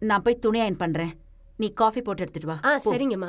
நான் போய் துணி அயன் பண்றேன் நீ காஃபி போட்டு எடுத்துட்டு வா ஆ போ. சரிங்கம்மா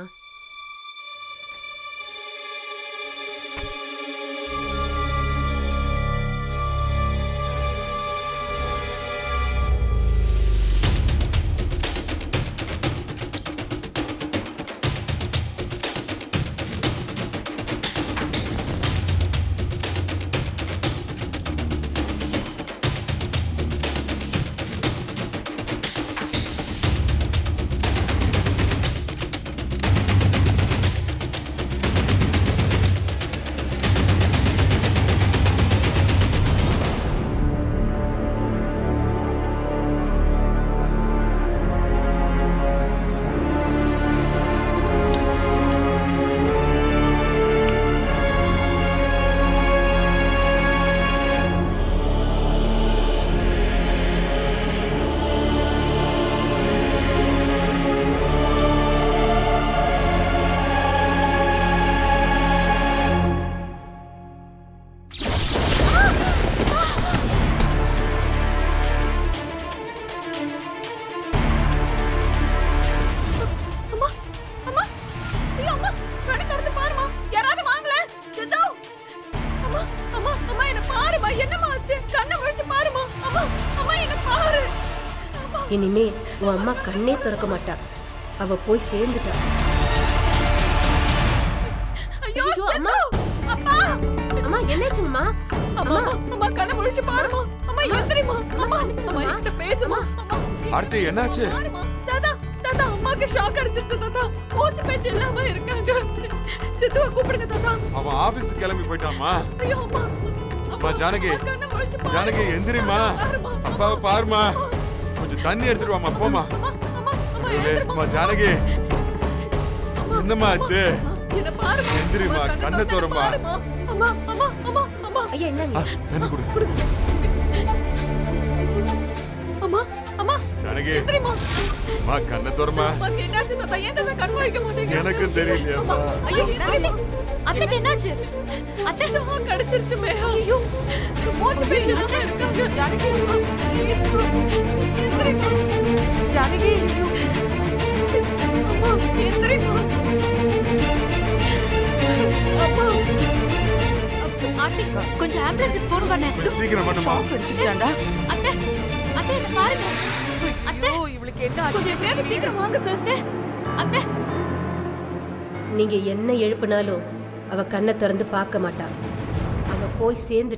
அம்மா அம்மா ஐயோ அம்மா கண்ணு திறந்து பாருமா யாராவது வாங்கல சித்து அம்மா அம்மா அம்மா என்ன பாருமா என்னம்மா ஆச்சு கண்ணை முழிச்சு பாருமா அம்மா அம்மா என்ன பாரு அம்மா இனிமே உன் அம்மா கண்ணே திறக்க மாட்டா அவ போய் சேர்ந்துட்டா ஐயோ ஐயோ, அம்மா. சித்து அப்பா அம்மா என்னாச்சுங்கம்மா அம்மா அம்மா கண்ணை முழிச்சு பாருமா அம்மா எந்திரிமா அம்மா அம்மா என்கிட்ட பேசுமா அம்மா ஆர்த்தி என்னாச்சு பாருமா தாத்தா தாத்தா அம்மாக்கு ஷாக் அடிச்சிருச்சு தாத்தா மூச்சு பேச்சு இல்லாம இருக்காங்க சித்துவை கூப்பிடுங்க தாத்தா அவன் ஆபீஸ் கிளம்பி போயிட்டாமா ஐயோ அம்மா அம்மா ஜானகி அம்மா, கண்ணை முழிச்சு பாருமா. ஜானகி எந்திரிமா பாருமா. அப்பாவை பாருமா கொஞ்சம் தண்ணி எடுத்துட்டு வாமா போமா அம்மா அம்மா அம்மா கடவுளே, எழுந்திருமா. அம்மா ஜானகி என்னம்மா ஆச்சு என்ன பாருமா எந்திரிம்மா, அம்மா, கண்ணை திறந்து திறம்மா. பாருமா. அம்மா அம்மா அம்மா அம்மா ஐயா என்னங்க ஆ, தண்ணி கொடு அம்மா அம்மா ஜானகி எந்திரிமா அம்மா கண்ணை திறமா அம்மா என்னாச்சு தாத்தா ஏன் தாத்தா கண் முழிக்க மாட்டேங்க எனக்கும் தெரியலையாப்பா ஐயோ அத்தை அத்தைக்கு என்னாச்சு அத்தை ஷாக் அடிச்சிருச்சு மேயா ஐயோ மூச்சு பேச்சு இல்லாம இருக்காங்க ஜானகி ப்ளீஸ் எந்திரிமா ஜானகி அம்மா எந்திரிமா அம்மா ஆர்த்தி கொஞ்சம் ஆம்புலன்ஸ் ஃபோன் பண்ண கொஞ்சம் சீக்கிரம் பண்ணுமா அத்தை அத்தை இத பாருங்க அத்தை இவளுக்கு என்ன கொஞ்சம் எப்படியாவது சீக்கிரம் வாங்க சார் அத்தை அத்தை நீங்க என்ன எழுப்பினாலும் அவ கண்ணை திறந்து பார்க்க மாட்டா அவ போய் சேர்ந்து